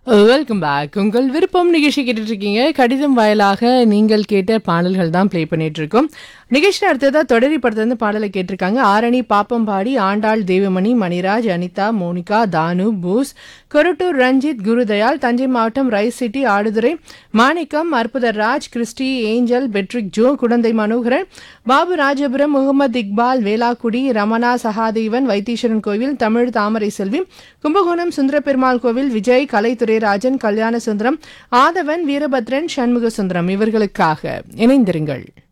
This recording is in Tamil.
வெல்கம் பேக் உங்கள் விருப்பம் நிகழ்ச்சி கேட்டுட்டு இருக்கீங்க கடிதம் வாயிலாக நீங்கள் கேட்ட பாடல்கள் தான் ப்ளே பண்ணிட்டு இருக்கோம் நிகழ்ச்சியில் அடுத்ததா தொடரி படத்துலேருந்து பாடலை கேட்டிருக்காங்க ஆரணி பாப்பம்பாடி ஆண்டாள் தேவமணி மணிராஜ் அனிதா மோனிகா தானு பூஸ் கொருட்டூர் ரஞ்சித் குருதயாள் தஞ்சை மாவட்டம் rice city Aduthurai Manickam Arputhar Raj Christy Angel Patrick Joe Kudanthai Manoharan Babu Rajapuram Mohammed Iqbal Velakudi Ramana Sahadevan Vaitheeswaran Koil Tamil தாமரை செல்வி கும்பகோணம் சுந்தர பெருமாள் கோவில் விஜய் கலைத்துறை ராஜன் கல்யாண சுந்தரம் ஆதவன் வீரபத்ரன் சண்முக சுந்தரம் இவர்களுக்காக இணைந்திருங்கள்